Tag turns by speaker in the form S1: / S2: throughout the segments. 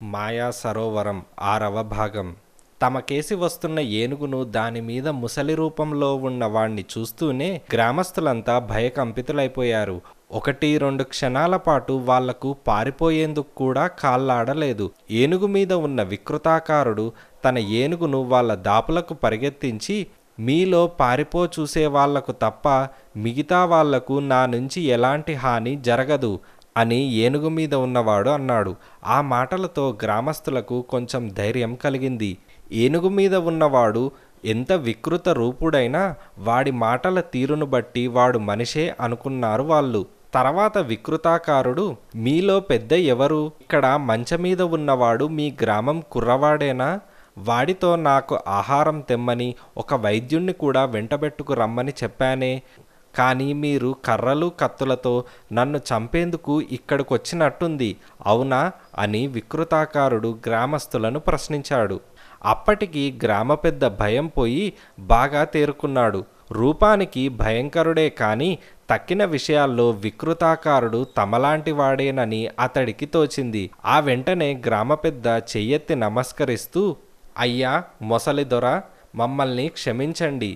S1: మాయా సరోవరం ఆరవ భాగం తమకేసి వస్తున్న ఏనుగును దానిమీద ముసలి రూపంలో ఉన్న వాణ్ణి చూస్తూనే గ్రామస్తులంతా భయకంపితులైపోయారు ఒకటి రెండు క్షణాల పాటు వాళ్లకు పారిపోయేందుకు కూడా కాళ్ళాడలేదు ఏనుగు మీద ఉన్న వికృతాకారుడు తన ఏనుగును వాళ్ళ దాపులకు పరిగెత్తించి మీలో పారిపో చూసే వాళ్లకు తప్ప మిగతా వాళ్లకు నా నుంచి ఎలాంటి హాని జరగదు అని ఏనుగు మీద ఉన్నవాడు అన్నాడు ఆ మాటలతో గ్రామస్తులకు కొంచెం ధైర్యం కలిగింది ఏనుగు మీద ఉన్నవాడు ఎంత వికృత రూపుడైనా వాడి మాటల తీరును బట్టి వాడు మనిషే అనుకున్నారు వాళ్ళు తర్వాత వికృతాకారుడు మీలో పెద్ద ఎవరు ఇక్కడ మంచం మీద ఉన్నవాడు మీ గ్రామం కుర్రవాడేనా వాడితో నాకు ఆహారం తెమ్మని ఒక వైద్యుణ్ణి కూడా వెంటబెట్టుకు రమ్మని చెప్పానే కానీ మీరు కర్రలు కత్తులతో నన్ను చంపేందుకు ఇక్కడికొచ్చినట్టుంది అవునా అని వికృతాకారుడు గ్రామస్తులను ప్రశ్నించాడు అప్పటికి గ్రామ పెద్ద భయం పోయి బాగా తేరుకున్నాడు రూపానికి భయంకరుడే కానీ తక్కిన విషయాల్లో వికృతాకారుడు తమలాంటి వాడేనని అతడికి తోచింది ఆ వెంటనే గ్రామ పెద్ద చెయ్యెత్తి నమస్కరిస్తూ అయ్యా మొసలి దొర మమ్మల్ని క్షమించండి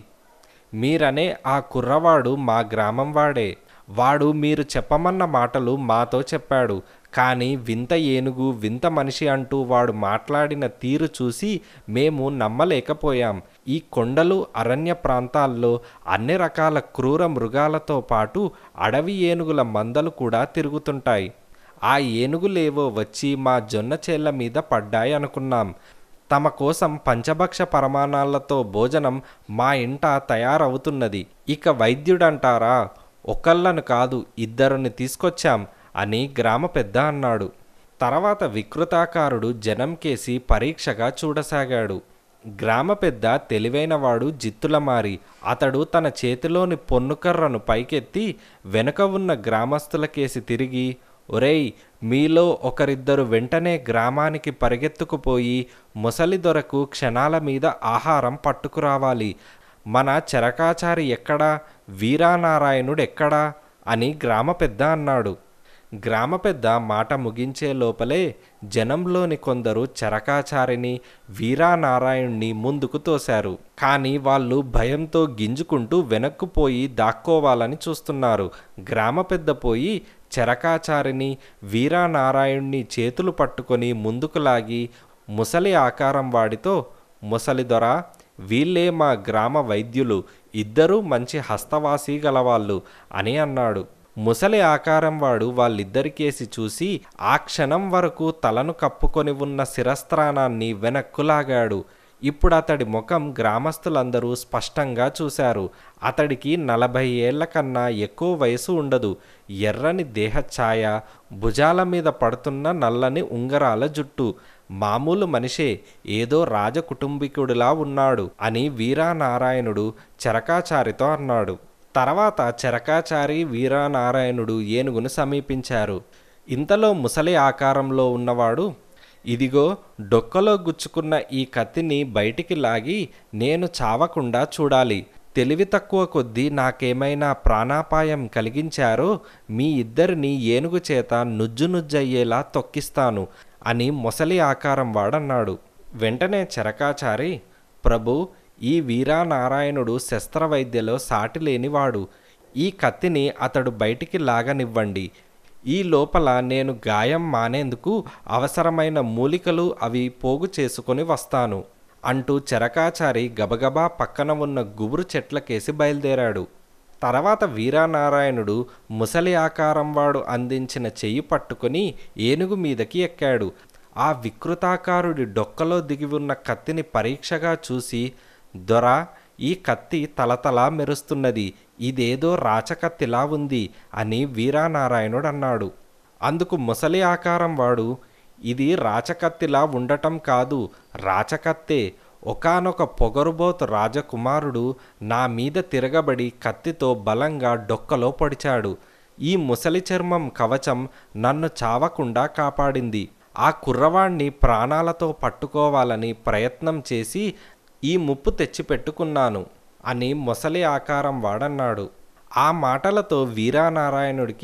S1: మీరనే ఆ కుర్రవాడు మా గ్రామం వాడే వాడు మీరు చెప్పమన్న మాటలు మాతో చెప్పాడు కానీ వింత ఏనుగు వింత మనిషి అంటూ వాడు మాట్లాడిన తీరు చూసి మేము నమ్మలేకపోయాం ఈ కొండలు అరణ్య ప్రాంతాల్లో అన్ని రకాల క్రూర మృగాలతో పాటు అడవి ఏనుగుల మందలు కూడా తిరుగుతుంటాయి ఆ ఏనుగులేవో వచ్చి మా జొన్న చేళ్ల మీద పడ్డాయి అనుకున్నాం తమ కోసం పంచభక్ష పరమాణాలతో భోజనం మా ఇంట తయారవుతున్నది ఇక వైద్యుడంటారా ఒకళ్ళను కాదు ఇద్దరుని తీసుకొచ్చాం అని గ్రామ పెద్ద అన్నాడు తర్వాత వికృతాకారుడు జనం కేసి పరీక్షగా చూడసాగాడు గ్రామ పెద్ద తెలివైనవాడు జిత్తులమారి అతడు తన చేతిలోని పొన్నుకర్రను పైకెత్తి వెనుక ఉన్న గ్రామస్తులకేసి తిరిగి ఒరేయ్ మీలో ఒకరిద్దరు వెంటనే గ్రామానికి పరిగెత్తుకుపోయి ముసలి దొరకు క్షణాల మీద ఆహారం పట్టుకురావాలి మన చరకాచారి ఎక్కడా వీరానారాయణుడు ఎక్కడా అని గ్రామ పెద్ద అన్నాడు గ్రామ పెద్ద మాట ముగించే లోపలే జనంలోని కొందరు చరకాచారిని వీరానారాయణ్ణి ముందుకు తోశారు కానీ వాళ్ళు భయంతో గింజుకుంటూ వెనక్కుపోయి దాక్కోవాలని చూస్తున్నారు గ్రామ పెద్ద పోయి చరకాచారిని వీరానారాయణ్ణి చేతులు పట్టుకొని ముందుకు లాగి ముసలి ఆకారం వాడితో ముసలి దొర వీళ్ళే మా గ్రామ వైద్యులు ఇద్దరూ మంచి హస్తవాసి గలవాళ్ళు అని అన్నాడు ముసలి ఆకారం వాడు వాళ్ళిద్దరికేసి చూసి ఆ క్షణం వరకు తలను కప్పుకొని ఉన్న శిరస్త్రాణాన్ని వెనక్కులాగాడు ఇప్పుడు అతడి ముఖం గ్రామస్తులందరూ స్పష్టంగా చూశారు అతడికి నలభై ఏళ్ల కన్నా ఎక్కువ వయసు ఉండదు ఎర్రని దేహఛాయ భుజాల మీద పడుతున్న నల్లని ఉంగరాల జుట్టు మామూలు మనిషే ఏదో రాజకుటుంబికుడిలా ఉన్నాడు అని వీరానారాయణుడు చరకాచారితో అన్నాడు తర్వాత చరకాచారి వీరానారాయణుడు ఏనుగును సమీపించారు ఇంతలో ముసలి ఆకారంలో ఉన్నవాడు ఇదిగో డొక్కలో గుచ్చుకున్న ఈ కత్తిని బయటికి లాగి నేను చావకుండా చూడాలి తెలివి తక్కువ కొద్దీ నాకేమైనా ప్రాణాపాయం కలిగించారో మీ ఇద్దరిని ఏనుగు చేత నుజ్జు నుజ్జయ్యేలా తొక్కిస్తాను అని మొసలి ఆకారం వాడన్నాడు వెంటనే చరకాచారి ప్రభు ఈ వీరానారాయణుడు శస్త్రవైద్యలో సాటి లేనివాడు ఈ కత్తిని అతడు బయటికి లాగనివ్వండి ఈ లోపల నేను గాయం మానేందుకు అవసరమైన మూలికలు అవి పోగు చేసుకొని వస్తాను అంటూ చరకాచారి గబగబా పక్కన ఉన్న గుబురు చెట్లకేసి బయలుదేరాడు తర్వాత వీరానారాయణుడు ముసలి ఆకారం వాడు అందించిన చెయ్యి పట్టుకొని ఏనుగు మీదకి ఎక్కాడు ఆ వికృతాకారుడి డొక్కలో దిగి ఉన్న కత్తిని పరీక్షగా చూసి దొర ఈ కత్తి తలతలా మెరుస్తున్నది ఇదేదో రాచకత్తిలా ఉంది అని వీరానారాయణుడు అన్నాడు అందుకు ముసలి ఆకారం వాడు ఇది రాచకత్తిలా ఉండటం కాదు రాచకత్తే ఒకనొక పొగరుబోతు రాజకుమారుడు నా మీద తిరగబడి కత్తితో బలంగా డొక్కలో పొడిచాడు ఈ ముసలి చర్మం కవచం నన్ను చావకుండా కాపాడింది ఆ కుర్రవాణ్ణి ప్రాణాలతో పట్టుకోవాలని ప్రయత్నం చేసి ఈ ముప్పు తెచ్చిపెట్టుకున్నాను అని మొసలి ఆకారం వాడన్నాడు ఆ మాటలతో వీరానారాయణుడికి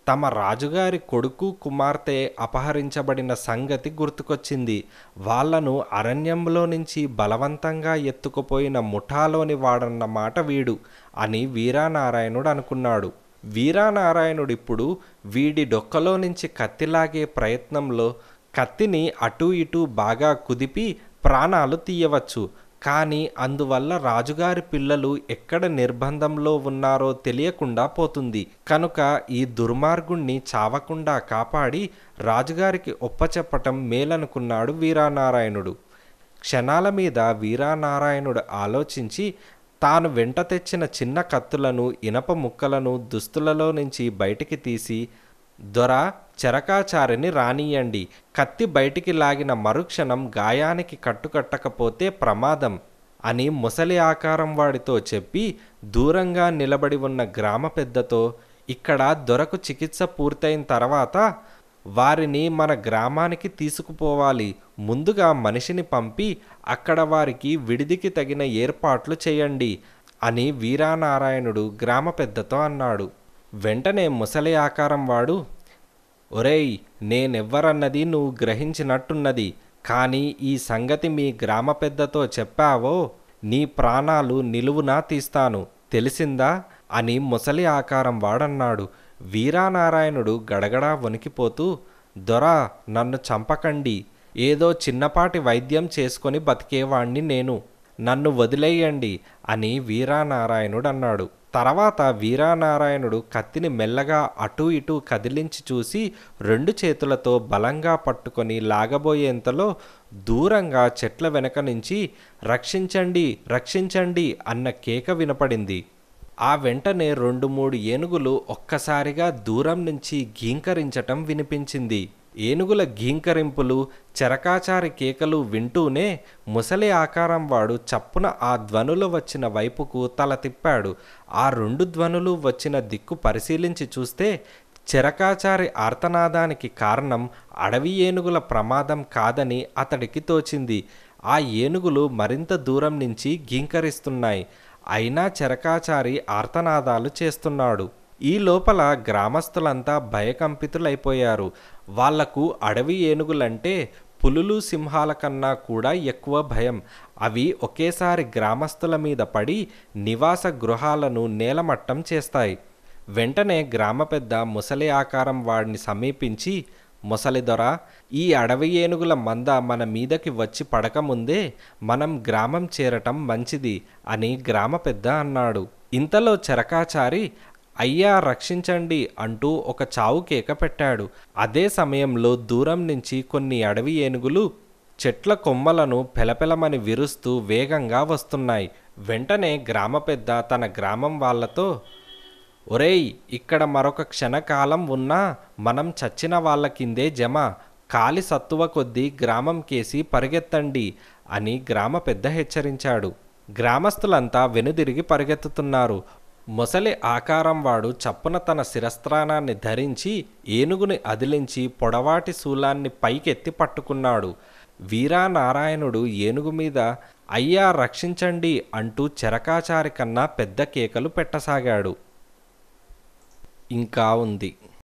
S1: తమ రాజుగారి కొడుకు కుమార్తె అపహరించబడిన సంగతి గుర్తుకొచ్చింది వాళ్లను అరణ్యంలో నుంచి బలవంతంగా ఎత్తుకుపోయిన ముఠాలోని వాడన్నమాట వీడు అని వీరానారాయణుడు అనుకున్నాడు వీరానారాయణుడిప్పుడు వీడి డొక్కలో నుంచి కత్తిలాగే ప్రయత్నంలో కత్తిని అటూ ఇటూ బాగా కుదిపి ప్రాణాలు తీయవచ్చు కానీ అందువల్ల రాజుగారి పిల్లలు ఎక్కడ నిర్బంధంలో ఉన్నారో తెలియకుండా పోతుంది కనుక ఈ దుర్మార్గుణ్ణి చావకుండా కాపాడి రాజుగారికి ఒప్పచెప్పటం మేలనుకున్నాడు వీరానారాయణుడు క్షణాల మీద వీరానారాయణుడు ఆలోచించి తాను వెంట తెచ్చిన చిన్న కత్తులను ఇనప ముక్కలను దుస్తులలో నుంచి బయటికి తీసి దొర చెరకాచారిని రానియండి కత్తి బయటికి లాగిన మరుక్షణం గాయానికి కట్టుకట్టకపోతే ప్రమాదం అని ముసలి ఆకారం వాడితో చెప్పి దూరంగా నిలబడి ఉన్న గ్రామ పెద్దతో ఇక్కడ దొరకు చికిత్స పూర్తయిన తర్వాత వారిని మన గ్రామానికి తీసుకుపోవాలి ముందుగా మనిషిని పంపి అక్కడ వారికి విడిదికి తగిన ఏర్పాట్లు చేయండి అని వీరానారాయణుడు గ్రామ పెద్దతో అన్నాడు వెంటనే ముసలి ఆకారం వాడు ఒరేయ్ నేనెవ్వరన్నది నువ్వు గ్రహించినట్టున్నది కానీ ఈ సంగతి మీ గ్రామ పెద్దతో చెప్పావో నీ ప్రాణాలు నిలువునా తీస్తాను తెలిసిందా అని ముసలి ఆకారం వాడన్నాడు వీరానారాయణుడు గడగడా వణికిపోతూ దొరా నన్ను చంపకండి ఏదో చిన్నపాటి వైద్యం చేసుకొని బతికేవాణ్ణి నేను నన్ను వదిలేయండి అని వీరానారాయణుడు అన్నాడు తర్వాత వీరానారాయణుడు కత్తిని మెల్లగా అటూ ఇటూ కదిలించి చూసి రెండు చేతులతో బలంగా పట్టుకొని లాగబోయేంతలో దూరంగా చెట్ల వెనక నుంచి రక్షించండి రక్షించండి అన్న కేక వినపడింది ఆ వెంటనే రెండు మూడు ఏనుగులు ఒక్కసారిగా దూరం నుంచి గీంకరించటం వినిపించింది ఏనుగుల గీంకరింపులు చెరకాచారి కేకలు వింటూనే ముసలి ఆకారం వాడు చప్పున ఆ ధ్వనులు వచ్చిన వైపుకు తల తిప్పాడు ఆ రెండు ధ్వనులు వచ్చిన దిక్కు పరిశీలించి చూస్తే చెరకాచారి ఆర్తనాదానికి కారణం అడవి ఏనుగుల ప్రమాదం కాదని అతడికి తోచింది ఆ ఏనుగులు మరింత దూరం నుంచి గీంకరిస్తున్నాయి అయినా చెరకాచారి ఆర్తనాదాలు చేస్తున్నాడు ఈ లోపల గ్రామస్తులంతా భయకంపితులైపోయారు వాళ్లకు అడవి ఏనుగులంటే పులులు సింహాల కన్నా కూడా ఎక్కువ భయం అవి ఒకేసారి గ్రామస్తుల మీద పడి నివాస గృహాలను నేలమట్టం చేస్తాయి వెంటనే గ్రామ పెద్ద ముసలి ఆకారం వాడిని సమీపించి ముసలిదొర ఈ అడవి ఏనుగుల మంద మన మీదకి వచ్చి పడకముందే మనం గ్రామం చేరటం మంచిది అని గ్రామ పెద్ద అన్నాడు ఇంతలో చెరకాచారి అయ్యా రక్షించండి అంటూ ఒక చావు కేక పెట్టాడు అదే సమయంలో దూరం నుంచి కొన్ని అడవి ఏనుగులు చెట్ల కొమ్మలను పెలపెలమని విరుస్తూ వేగంగా వస్తున్నాయి వెంటనే గ్రామ పెద్ద తన గ్రామం వాళ్ళతో ఒరేయ్ ఇక్కడ మరొక క్షణకాలం ఉన్నా మనం చచ్చిన వాళ్ళ కిందే జమ కాలి సత్తువ కొద్దీ గ్రామం కేసి పరిగెత్తండి అని గ్రామ పెద్ద హెచ్చరించాడు గ్రామస్తులంతా వెనుదిరిగి పరిగెత్తుతున్నారు మొసలి ఆకారం వాడు చప్పున తన శిరస్త్రాణాన్ని ధరించి ఏనుగుని అదిలించి పొడవాటి శూలాన్ని పైకెత్తి పట్టుకున్నాడు వీరానారాయణుడు ఏనుగు మీద అయ్యా రక్షించండి అంటూ చెరకాచారి కన్నా పెద్ద కేకలు పెట్టసాగాడు ఇంకా ఉంది